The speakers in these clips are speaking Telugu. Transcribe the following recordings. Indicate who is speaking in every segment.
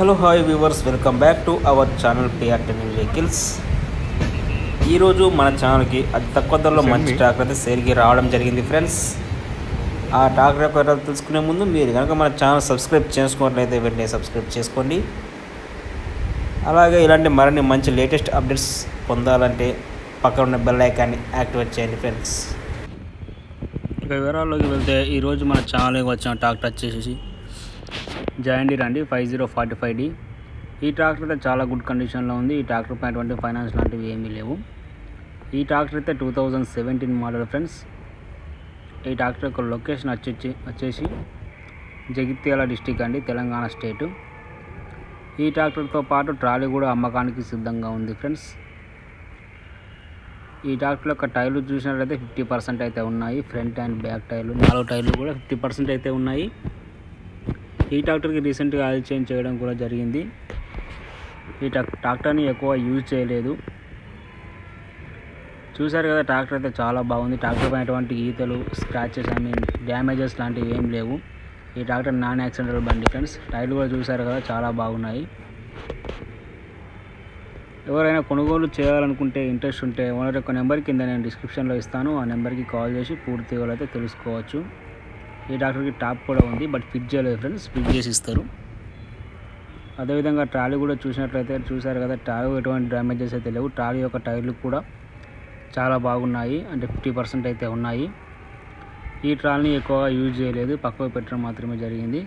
Speaker 1: hello hi viewers welcome back to our channel PR ten vehicles ఈరోజు మన ఛానల్కి అతి తక్కువ ధరలో మంచి ట్రాక్టర్ అయితే సేల్కి రావడం జరిగింది ఫ్రెండ్స్ ఆ ట్రాక్టర్ యొక్క వివరాలు తెలుసుకునే ముందు మీరు కనుక మన ఛానల్ సబ్స్క్రైబ్ చేసుకున్నట్లయితే వెంటనే సబ్స్క్రైబ్ చేసుకోండి అలాగే ఇలాంటి మరిన్ని మంచి లేటెస్ట్ అప్డేట్స్ పొందాలంటే పక్కన ఉన్న బెల్ ఐకాన్ని యాక్టివేట్ చేయండి ఫ్రెండ్స్ ఇక వివరాల్లోకి వెళ్తే ఈరోజు మన ఛానల్కి వచ్చిన ట్రాక్టర్ వచ్చేసి జాయిండీ రండి five zero forty five D ఈ ట్రాక్టర్ అయితే చాలా గుడ్ కండిషన్లో ఉంది ఈ ట్రాక్టర్ పైన ఎటువంటి ఫైనాన్స్ లాంటివి ఏమీ లేవు ఈ ట్రాక్టర్ అయితే two thousand seventeen model friends ఈ ట్రాక్టర్ యొక్క లొకేషన్ వచ్చేసి వచ్చేసి జగిత్యాల డిస్టిక్ అండి తెలంగాణ స్టేటు ఈ ట్రాక్టర్తో పాటు ట్రాలీ కూడా అమ్మకానికి సిద్ధంగా ఉంది ఫ్రెండ్స్ ఈ ట్రాక్టర్ యొక్క టైర్లు చూసినట్లయితే ఫిఫ్టీ పర్సెంట్ అయితే ఉన్నాయి ఫ్రంట్ అండ్ బ్యాక్ టైర్లు నాలుగు టైర్లు కూడా ఫిఫ్టీ పర్సెంట్ అయితే ఉన్నాయి ఈ ట్రాక్టర్కి రీసెంట్గా ఆయిల్ చేంజ్ చేయడం కూడా జరిగింది ఈ ట్రాక్ ట్రాక్టర్ని ఎక్కువ యూజ్ చేయలేదు చూశారు కదా ట్రాక్టర్ అయితే చాలా బాగుంది ట్రాక్టర్ పైన ఎటువంటి ఈతలు స్క్రాచెస్ ఐ మీన్ డ్యామేజెస్ లాంటివి ఏం లేవు ఈ ట్రాక్టర్ నాన్ యాక్సిడెంటల్ బండి ఫ్రెండ్స్ టైర్లు కూడా చూశారు కదా చాలా బాగున్నాయి ఎవరైనా కొనుగోలు చేయాలనుకుంటే ఇంట్రెస్ట్ ఉంటే ఓనర్ యొక్క నెంబర్ కింద నేను డిస్క్రిప్షన్లో ఇస్తాను ఆ నెంబర్కి కాల్ చేసి పూర్తి వివరాలు తెలుసుకోవచ్చు ఈ ట్రాక్టర్కి టాప్ కూడా ఉంది బట్ ఫిట్ చేయలేదు ఫ్రెండ్స్ ఫిట్ చేసి ఇస్తారు అదేవిధంగా ట్రాలీ కూడా చూసినట్లయితే చూశారు కదా ట్రాలీ ఎటువంటి డ్యామేజెస్ అయితే లేవు ట్రాలీ యొక్క టైర్లు కూడా చాలా బాగున్నాయి అంటే ఫిఫ్టీ పర్సెంట్ అయితే ఉన్నాయి ఈ ట్రాలీని ఎక్కువగా యూజ్ చేయలేదు పక్కకు పెట్టడం మాత్రమే జరిగింది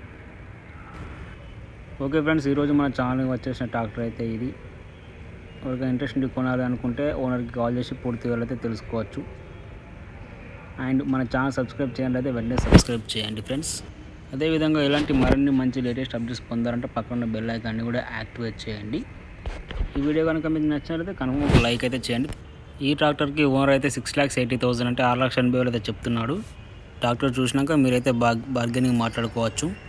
Speaker 1: ఓకే ఫ్రెండ్స్ ఈరోజు మన ఛానల్కి వచ్చేసిన ట్రాక్టర్ అయితే ఇది ఎవరికైనా ఇంట్రెస్ట్ ఉండి కొనాలి అనుకుంటే ఓనర్కి కాల్ చేసి పూర్తి వివరాలు తెలుసుకోవచ్చు అండ్ మన ఛానల్ సబ్స్క్రైబ్ చేయండి అయితే వెంటనే సబ్స్క్రైబ్ చేయండి ఫ్రెండ్స్ అదేవిధంగా ఇలాంటి మరిన్ని మంచి లేటెస్ట్ అప్డేట్స్ పొందాలంటే పక్కన ఉన్న బెల్ ఐకాన్ని కూడా యాక్టివేట్ చేయండి ఈ వీడియో కనుక మీకు నచ్చినట్లయితే కనుక ఒక లైక్ అయితే చేయండి ఈ ట్రాక్టర్కి ఓనర్ అయితే సిక్స్ ల్యాక్స్ ఎయిటీ థౌసండ్ అంటే ఆరు లక్షల ఎనభై వేలు అయితే చెప్తున్నాడు ట్రాక్టర్ చూసినాక మీరైతే బార్ బార్గెనింగ్ మాట్లాడుకోవచ్చు